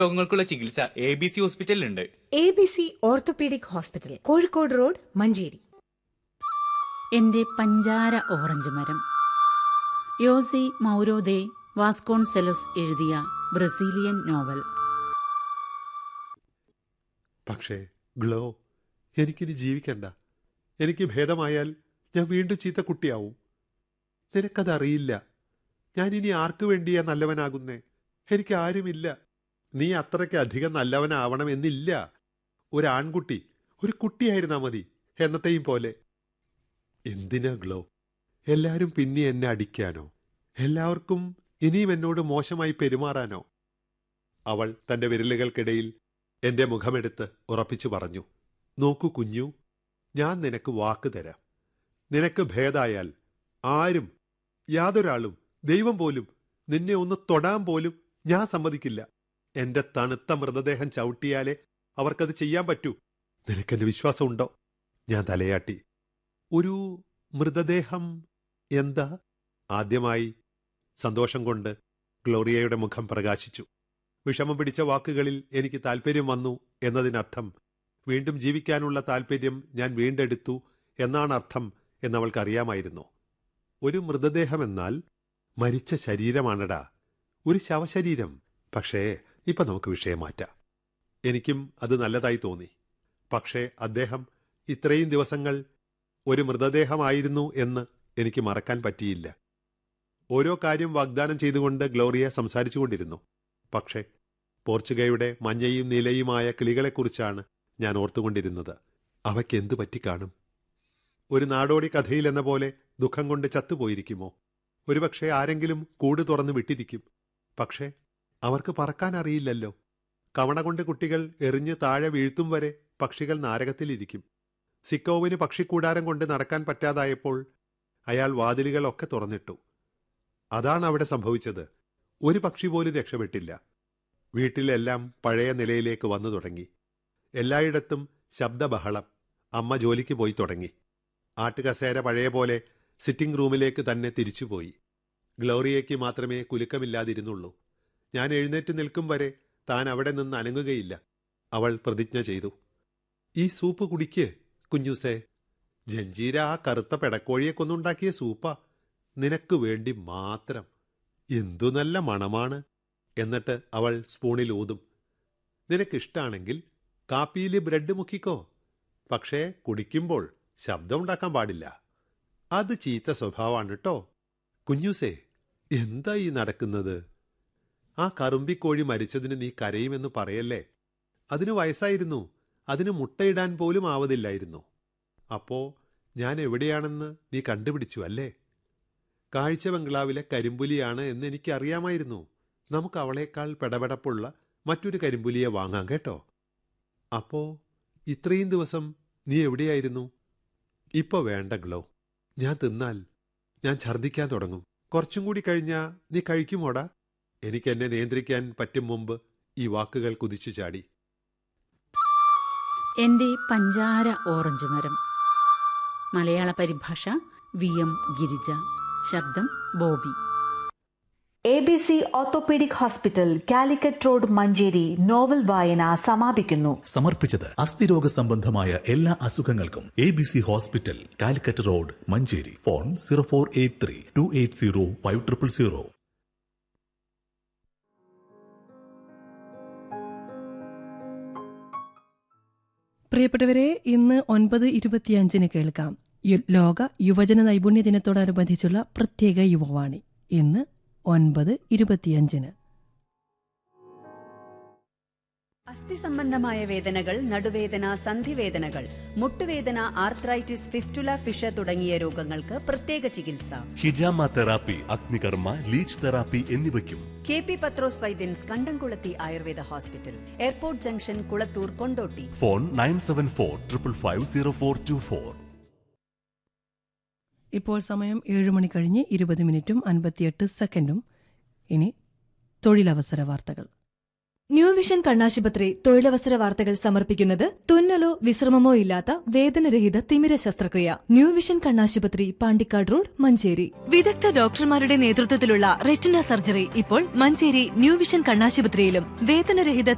രോഗങ്ങൾക്കുള്ള ചികിത്സ A B C ഹോസ്പിറ്റലിലുണ്ട് A B C orthopaedic hospital Kozhikode road Manjeri എന്റെ പഞ്ചാര ഓറഞ്ച് മരം യോസി മൗരോദെ വാസ്കോൺസെലോസ് എഴുതിയ ബ്രസീലിയൻ നോവൽ പക്ഷേ ഗ്ലോ എനിക്കിനി ജീവിക്കണ്ട എനിക്ക് ഭേദമായാൽ ഞാൻ വീണ്ടും ചീത്ത കുട്ടിയാവും നിനക്കതറിയില്ല ഞാൻ ഇനി ആർക്കു വേണ്ടിയാ നല്ലവനാകുന്നേ എനിക്ക് ആരുമില്ല നീ അത്രയ്ക്ക് അധികം നല്ലവനാവണമെന്നില്ല ഒരു ആൺകുട്ടി ഒരു കുട്ടിയായിരുന്നാ മതി എന്നത്തെയും പോലെ എന്തിനാ ഗ്ലോ എല്ലാരും പിന്നെ എന്നെ അടിക്കാനോ എല്ലാവർക്കും ഇനിയും എന്നോട് മോശമായി പെരുമാറാനോ അവൾ തന്റെ വിരലുകൾക്കിടയിൽ എന്റെ മുഖമെടുത്ത് ഉറപ്പിച്ചു പറഞ്ഞു നോക്കൂ കുഞ്ഞു ഞാൻ നിനക്ക് വാക്ക് തരാം നിനക്ക് ഭേദായാൽ ആരും യാതൊരാളും ദൈവം പോലും നിന്നെ ഒന്ന് തൊടാൻ പോലും ഞാൻ സമ്മതിക്കില്ല എന്റെ തണുത്ത മൃതദേഹം ചവിട്ടിയാലേ അവർക്കത് ചെയ്യാൻ പറ്റൂ നിനക്കെന്റെ വിശ്വാസമുണ്ടോ ഞാൻ തലയാട്ടി ഒരു മൃതദേഹം എന്താ ആദ്യമായി സന്തോഷം കൊണ്ട് ഗ്ലോറിയയുടെ മുഖം പ്രകാശിച്ചു വിഷമം പിടിച്ച വാക്കുകളിൽ എനിക്ക് താല്പര്യം വന്നു എന്നതിനർത്ഥം വീണ്ടും ജീവിക്കാനുള്ള താല്പര്യം ഞാൻ വീണ്ടെടുത്തു എന്നാണ് അർത്ഥം എന്നവൾക്കറിയാമായിരുന്നു ഒരു മൃതദേഹമെന്നാൽ മരിച്ച ശരീരമാണടാ ഒരു ശവശരീരം പക്ഷേ ഇപ്പൊ നമുക്ക് വിഷയം മാറ്റാം എനിക്കും അത് നല്ലതായി തോന്നി പക്ഷേ അദ്ദേഹം ഇത്രയും ദിവസങ്ങൾ ഒരു മൃതദേഹമായിരുന്നു എന്ന് എനിക്ക് മറക്കാൻ പറ്റിയില്ല ഓരോ കാര്യം വാഗ്ദാനം ചെയ്തുകൊണ്ട് ഗ്ലോറിയ സംസാരിച്ചുകൊണ്ടിരുന്നു പക്ഷേ പോർച്ചുഗയുടെ മഞ്ഞയും നീലയുമായ കിളികളെക്കുറിച്ചാണ് ഞാൻ ഓർത്തുകൊണ്ടിരുന്നത് അവയ്ക്ക് എന്തു പറ്റിക്കാണും ഒരു നാടോടി കഥയിൽ എന്ന പോലെ ദുഃഖം കൊണ്ട് ചത്തുപോയിരിക്കുമോ ഒരുപക്ഷെ ആരെങ്കിലും കൂട് തുറന്നു വിട്ടിരിക്കും പക്ഷേ അവർക്ക് പറക്കാൻ അറിയില്ലല്ലോ കവണ കൊണ്ട് കുട്ടികൾ എറിഞ്ഞ് താഴെ വീഴ്ത്തും വരെ പക്ഷികൾ നാരകത്തിലിരിക്കും സിക്കോവിന് പക്ഷിക്കൂടാരം കൊണ്ട് നടക്കാൻ പറ്റാതായപ്പോൾ അയാൾ വാതിലുകളൊക്കെ തുറന്നിട്ടു അതാണ് അവിടെ സംഭവിച്ചത് ഒരു പക്ഷി പോലും രക്ഷപ്പെട്ടില്ല വീട്ടിലെല്ലാം പഴയ നിലയിലേക്ക് വന്നു തുടങ്ങി എല്ലായിടത്തും ശബ്ദബഹളം അമ്മ ജോലിക്ക് പോയി തുടങ്ങി ആട്ടുകസേര പഴയ പോലെ സിറ്റിംഗ് റൂമിലേക്ക് തന്നെ തിരിച്ചുപോയി ഗ്ലോറിയയ്ക്ക് മാത്രമേ കുലുക്കമില്ലാതിരുന്നുള്ളൂ ഞാൻ എഴുന്നേറ്റ് നിൽക്കും വരെ താൻ അവിടെ നിന്ന് അനങ്ങുകയില്ല അവൾ പ്രതിജ്ഞ ചെയ്തു ഈ സൂപ്പ് കുടിക്ക് കുഞ്ഞുസേ ജഞ്ചീര ആ കറുത്ത പെടക്കോഴിയെ കൊന്നുണ്ടാക്കിയ സൂപ്പാ നിനക്ക് വേണ്ടി മാത്രം എന്തു നല്ല മണമാണ് എന്നിട്ട് അവൾ സ്പൂണിൽ ഊതും നിനക്കിഷ്ടാണെങ്കിൽ കാപ്പിയിൽ ബ്രെഡ് മുക്കിക്കോ പക്ഷേ കുടിക്കുമ്പോൾ ശബ്ദമുണ്ടാക്കാൻ പാടില്ല അത് ചീത്ത സ്വഭാവമാണ് കേട്ടോ കുഞ്ഞുസേ എന്താ ഈ നടക്കുന്നത് ആ കറുമ്പിക്കോഴി മരിച്ചതിന് നീ കരയുമെന്ന് പറയല്ലേ അതിന് വയസ്സായിരുന്നു അതിന് മുട്ടയിടാൻ പോലും ആവതില്ലായിരുന്നു അപ്പോ ഞാൻ എവിടെയാണെന്ന് നീ കണ്ടുപിടിച്ചു അല്ലേ കാഴ്ച ബംഗ്ലാവിലെ കരിമ്പുലിയാണ് എന്ന് എനിക്കറിയാമായിരുന്നു നമുക്ക് അവളേക്കാൾ പെടപെടപ്പുള്ള മറ്റൊരു കരിമ്പുലിയെ വാങ്ങാം കേട്ടോ അപ്പോ ഇത്രയും ദിവസം നീ എവിടെയായിരുന്നു ഇപ്പൊ വേണ്ട ഗ്ലോ ഞാൻ തിന്നാൽ ഞാൻ ഛർദ്ദിക്കാൻ തുടങ്ങും കുറച്ചും കൂടി കഴിഞ്ഞാ നീ കഴിക്കുമോടാ എനിക്ക് എന്നെ നിയന്ത്രിക്കാൻ പറ്റും മുമ്പ് ഈ വാക്കുകൾ കുതിച്ചു ചാടി എന്റെ പഞ്ചാര ഓറഞ്ച് മരം മലയാള പരിഭാഷ വി എം ഗിരിജ ശബ്ദം Bobby A B C orthopaedic hospital Calicut road Manjeri novel വായന സമാപിക്കുന്നു സമർപ്പിച്ചത് അസ്ഥിരോഗ സംബന്ധമായ എല്ലാ അസുഖങ്ങൾക്കും A B C hospital Calicut road Manjeri phone zero four eight three two eight zero five triple zero പ്രിയപ്പെട്ടവരെ ഇന്ന് ഒൻപത് ഇരുപത്തിയഞ്ചിന് കേൾക്കാം യു- ലോക യുവജന നൈപുണ്യ ദിനത്തോടനുബന്ധിച്ചുള്ള പ്രത്യേക യുവവാണി ഇന്ന് ഒൻപത് ഇരുപത്തിയഞ്ചിന് അസ്ഥി സംബന്ധമായ വേദനകൾ നടുവേദന സന്ധിവേദനകൾ മുട്ടുവേദന ആർത്രൈറ്റിസ് ഫിസ്റ്റുല ഫിഷ തുടങ്ങിയ രോഗങ്ങൾക്ക് പ്രത്യേക ചികിത്സ ഹിജാമ തെറാപ്പി അഗ്നികർമ്മ ലീച്ച് തെറാപ്പി എന്നിവയ്ക്കും കെ പി പത്രോസ് വൈദ്യൻസ് കണ്ടംകുളത്തി Ayurveda hospital airport junction Kulathur Kondotty phone nine seven four triple five zero four two four ഇപ്പോൾ സമയം ഏഴ് മണി കഴിഞ്ഞ് ഇരുപത് മിനിറ്റും അൻപത്തിയെട്ട് സെക്കൻഡും ഇനി തൊഴിലവസര വാർത്തകൾ ന്യൂ വിഷൻ കണ്ണാശുപത്രി തൊഴിലവസര വാർത്തകൾ സമർപ്പിക്കുന്നത് തുന്നലോ വിശ്രമമോ ഇല്ലാത്ത വേദനരഹിത തിമിര ശസ്ത്രക്രിയ ന്യൂ വിഷൻ കണ്ണാശുപത്രി പാണ്ടിക്കാട് റോഡ് മഞ്ചേരി വിദഗ്ധ ഡോക്ടർമാരുടെ നേതൃത്വത്തിലുള്ള റെറ്റിന സർജറി ഇപ്പോൾ മഞ്ചേരി ന്യൂ വിഷൻ കണ്ണാശുപത്രിയിലും വേദനരഹിത